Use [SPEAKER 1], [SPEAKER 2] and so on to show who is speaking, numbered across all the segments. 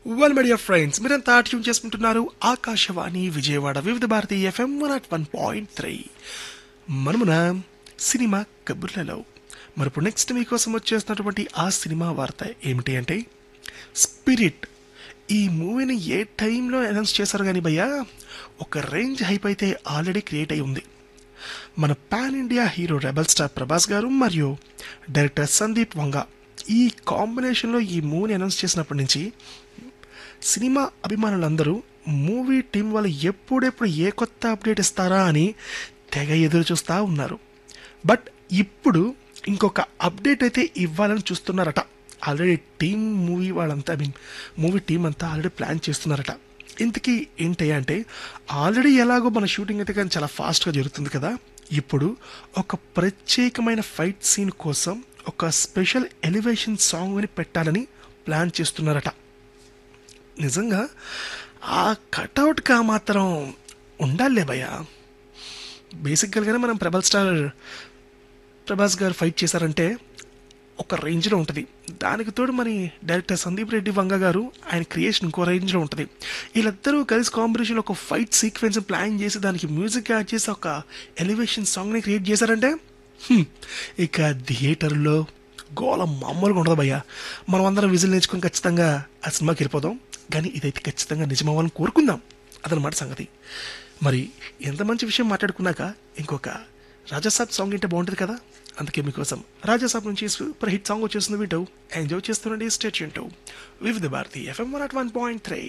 [SPEAKER 1] Well my dear friends మీరంతా tune చేసుకుంటున్నారు Akashvani Vijayawada Vividh Bharati FM one at one point three మనమున cinema కబుర్లలో మరి ఇప్పుడు నెక్స్ట్ మీకోసం వచ్చేస్తున్నటువంటి ఆ సినిమా వార్త ఏమిటి అంటే స్పిరిట్ ఈ మూవీని ఏ టైంలో అనౌన్స్ చేశారు కానీ భయ్యా ఒక రేంజ్ హైప్ అయితే ఆల్రెడీ క్రియేట్ అయి ఉంది మన pan India hero rebel star Prabhas గారు మరియు డైరెక్టర్ సందీప్ వంగ ఈ కాంబినేషన్లో ఈ మూవీని అనౌన్స్ చేసినప్పటి నుంచి సినిమా అభిమానులందరూ మూవీ టీం వాళ్ళు ఎప్పుడెప్పుడు ఏ కొత్త అప్డేట్ ఇస్తారా అని తెగ ఎదురు చూస్తూ ఉన్నారు బట్ ఇప్పుడు ఇంకొక అప్డేట్ అయితే ఇవ్వాలని చూస్తున్నారట ఆల్రెడీ టీం మూవీ వాళ్ళంతా ఐ మీన్ మూవీ టీం అంతా ఆల్రెడీ ప్లాన్ చేస్తున్నారట ఇంతకీ ఏంటయ్యా అంటే ఆల్రెడీ ఎలాగో మన షూటింగ్ అయితే కానీ చాలా ఫాస్ట్గా జరుగుతుంది కదా ఇప్పుడు ఒక ప్రత్యేకమైన ఫైట్ సీన్ కోసం ఒక స్పెషల్ ఎలివేషన్ సాంగ్ని పెట్టాలని ప్లాన్ చేస్తున్నారట నిజంగా ఆ కటౌట్కి ఆ మాత్రం ఉండాలే భయ్య బేసిక్గానే మనం ప్రభల్ స్టార్ ప్రభాస్ గారు ఫైట్ చేశారంటే ఒక రేంజ్లో ఉంటుంది దానికి తోడు మరి డైరెక్టర్ సందీప్ రెడ్డి వంగ గారు ఆయన క్రియేషన్ ఇంకో రేంజ్లో ఉంటుంది వీళ్ళిద్దరూ కలిసి కాంబినేషన్లో ఒక ఫైట్ సీక్వెన్స్ ప్లాన్ చేసి దానికి మ్యూజిక్ యాడ్ చేసి ఒక ఎలివేషన్ సాంగ్ని క్రియేట్ చేశారంటే హ్మ్, ఇక థియేటర్లో గోళ మామూలుగా ఉండదు భయ్య మనం అందరం విజిల్ నేర్చుకుని ఖచ్చితంగా ఆ సినిమాకి వెళ్ళిపోదాం కానీ ఇదైతే ఖచ్చితంగా నిజమవ్వాలని కోరుకుందాం అదనమాట సంగతి మరి ఎంత మంచి విషయం మాట్లాడుకున్నాక ఇంకొక రాజాసాబ్ సాంగ్ అంటే బాగుంటుంది కదా అందుకే మీకోసం రాజాసాబ్ నుంచి సూపర్ హిట్ సాంగ్ వచ్చేస్తుంది వింటూ ఎంజాయ్ చేస్తుండండి స్టేట్ వింటూ Vividh Bharati FM one at one point three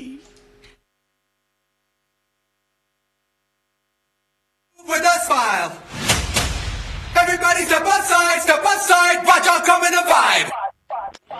[SPEAKER 2] with a smile. Everybody step aside, step aside, watch out come in the vibe.